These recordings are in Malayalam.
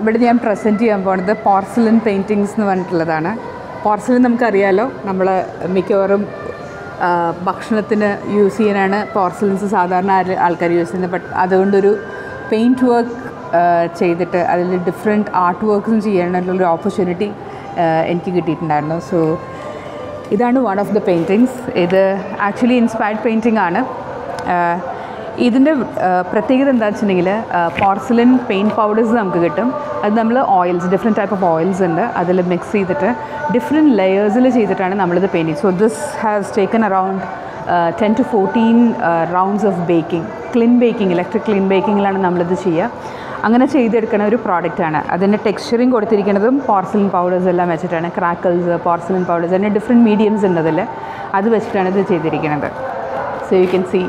ഇവിടെ ഞാൻ പ്രസൻറ്റ് ചെയ്യാൻ പോകുന്നത് പോർസലൻ പെയിൻറ്റിങ്സ് എന്ന് പറഞ്ഞിട്ടുള്ളതാണ് പോർസലൻ നമുക്കറിയാലോ നമ്മൾ മിക്കവാറും ആ, ഭക്ഷണത്തിന് യൂസ് ചെയ്യാനാണ് പോർസലൻസ് സാധാരണ ആര് ആൾക്കാർ യൂസ് ചെയ്യുന്നത് ബട്ട് അതുകൊണ്ടൊരു പെയിൻറ്റ് വർക്ക് ചെയ്തിട്ട് അതിൽ ഡിഫറെൻറ്റ് ആർട്ട് വർക്ക്സും ചെയ്യാനുള്ളൊരു ഓപ്പർച്യൂണിറ്റി എനിക്ക് കിട്ടിയിട്ടുണ്ടായിരുന്നു സോ ഇതാണ് വൺ ഓഫ് ദ പെയിൻറ്റിങ്സ് ഇത് ആക്ച്വലി ഇൻസ്പയർഡ് പെയിൻറ്റിംഗ് ആണ് ആഹ് ഇതിൻ്റെ ആഹ് പ്രത്യേകത എന്താ വെച്ചിട്ടുണ്ടെങ്കിൽ പോർസലിൻ പെയിൻറ്റ് പൗഡേഴ്സ് നമുക്ക് കിട്ടും അത് നമ്മൾ oils different type of oils ഉണ്ട് അതിൽ മിക്സ് ചെയ്തിട്ട് ഡിഫറെൻറ്റ് ലെയേഴ്സിൽ ചെയ്തിട്ടാണ് നമ്മളിത് painting so this has taken around ten to fourteen rounds of baking clean baking electric clean ബേക്കിങ്ങിലാണ് നമ്മളിത് ചെയ്യുക അങ്ങനെ ചെയ്തെടുക്കുന്ന ഒരു പ്രോഡക്റ്റാണ് അതിൻ്റെ ടെക്സ്ചറിങ് കൊടുത്തിരിക്കുന്നതും പോർസലിൻ പൗഡേഴ്സ് എല്ലാം വെച്ചിട്ടാണ് ക്രാക്കിൾസ് പോർസലിൻ പൗഡേഴ്സ് അതിൻ്റെ ഡിഫറെൻറ്റ് മീഡിയംസ് ഉണ്ട് അതിൽ അത് വെച്ചിട്ടാണ് ഇത് ചെയ്തിരിക്കുന്നത് സോ യു ക്യാൻ സീ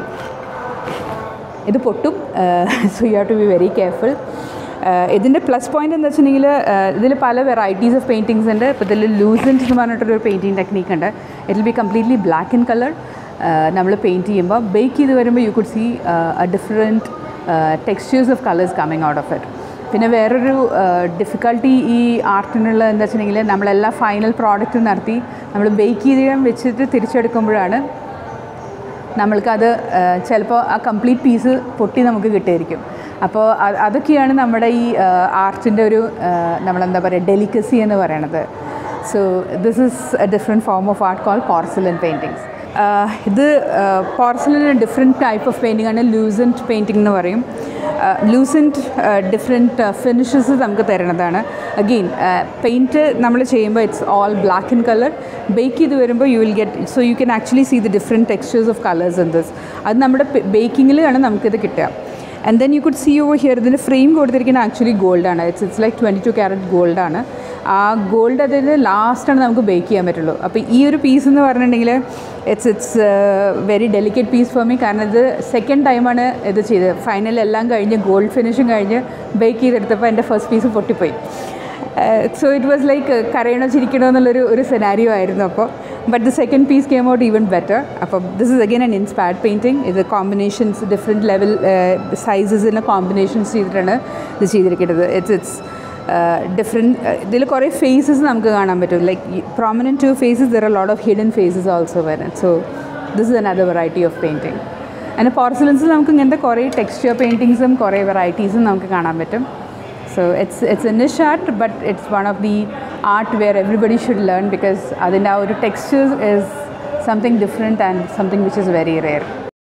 ഇത് പൊട്ടും so you have to be very careful ഇതിൻ്റെ പ്ലസ് പോയിന്റ് എന്താ വെച്ചിട്ടുണ്ടെങ്കിൽ ഇതിൽ പല വെറൈറ്റീസ് ഓഫ് പെയിൻറ്റിങ്സ് ഉണ്ട് ഇപ്പോൾ ഇതിൽ ലൂസൻറ്റ് എന്ന് പറഞ്ഞിട്ടൊരു പെയിൻറ്റിങ് ടെക്നീക്ക് ഉണ്ട് it will be completely black in colour നമ്മൾ പെയിൻറ്റ് ചെയ്യുമ്പോൾ ബേക്ക് ചെയ്ത് വരുമ്പോൾ you could see a different textures of colours coming out of it പിന്നെ വേറൊരു ഡിഫിക്കൽട്ടി ഈ ആർട്ടിനുള്ള എന്താ വെച്ചിട്ടുണ്ടെങ്കിൽ നമ്മളെല്ലാം ഫൈനൽ പ്രോഡക്റ്റ് നടത്തി നമ്മൾ ബേക്ക് ചെയ്ത് വെച്ചിട്ട് തിരിച്ചെടുക്കുമ്പോഴാണ് നമ്മൾക്കത് ചിലപ്പോൾ ആ കംപ്ലീറ്റ് പീസ് പൊട്ടി നമുക്ക് കിട്ടിയിരിക്കും അപ്പോൾ അ- അതൊക്കെയാണ് നമ്മുടെ ഈ ആർട്ടിൻ്റെ ഒരു ആ, നമ്മളെന്താ പറയുക ഡെലിക്കസി എന്ന് പറയണത് so this is a different form of art call porcelain paintings ഇത് പോർസലിന് ഡിഫറെൻറ്റ് ടൈപ്പ് ഓഫ് പെയിൻറ്റിംഗ് ആണ് ലൂസൻറ്റ് പെയിൻറ്റിംഗ് എന്ന് പറയും ലൂസൻറ്റ് ഡിഫറെൻറ്റ് ഫിനിഷസ് നമുക്ക് തരുന്നതാണ് അഗെയിൻ പെയിൻറ്റ് നമ്മൾ ചെയ്യുമ്പോൾ it's all black in colour bake ചെയ്ത് വരുമ്പോൾ you will get so you can actually see the different textures of colours in this അത് നമ്മുടെ ബേക്കിങ്ങിലാണ് നമുക്കിത് കിട്ടുക and then you could see over here ഇതിൻ്റെ ഫ്രെയിം കൊടുത്തിരിക്കുന്നത് ആക്ച്വലി ഗോൾഡാണ് it's it's like twenty two carat ഗോൾഡാണ് ആ ഗോൾഡ് അതിന് ലാസ്റ്റാണ് നമുക്ക് ബേക്ക് ചെയ്യാൻ പറ്റുള്ളൂ അപ്പോൾ ഈ ഒരു പീസ് എന്ന് പറഞ്ഞിട്ടുണ്ടെങ്കിൽ it's it's very delicate piece for me കാരണം ഇത് സെക്കൻഡ് ടൈമാണ് ഇത് ചെയ്തത് ഫൈനൽ എല്ലാം കഴിഞ്ഞ് ഗോൾഡ് ഫിനിഷും കഴിഞ്ഞ് ബേക്ക് ചെയ്തെടുത്തപ്പോൾ എൻ്റെ ഫസ്റ്റ് പീസ് പൊട്ടിപ്പോയി സോ ഇറ്റ് വാസ് ലൈക്ക് കരയണോ ചിരിക്കണോ എന്നുള്ളൊരു ഒരു സെനാരിയോ ആയിരുന്നു അപ്പോൾ but the second piece came out even better അപ്പം this is again an inspired painting ഇത് കോമ്പിനേഷൻസ് ഡിഫറെൻറ്റ് ലെവൽ സൈസസിൻ്റെ കോമ്പിനേഷൻസ് ചെയ്തിട്ടാണ് ഇത് ചെയ്തിരിക്കുന്നത് ഇറ്റ്സ് ഇറ്റ്സ് ഡിഫറെൻറ്റ് ഇതിൽ കുറേ ഫേസസ് നമുക്ക് കാണാൻ പറ്റും like prominent two faces there are lot of hidden faces also വരാൻ so this is another variety of painting അതിന് പോർസലൻസിൽ നമുക്ക് ഇങ്ങനത്തെ കുറേ ടെക്സ്ചർ പെയിൻറ്റിങ്സും കുറേ വെറൈറ്റീസും നമുക്ക് കാണാൻ പറ്റും So it's it's a niche art, but it's one of the art where everybody should learn because അതിൻ്റെ ആ ഒരു texture is something different and something which is very rare.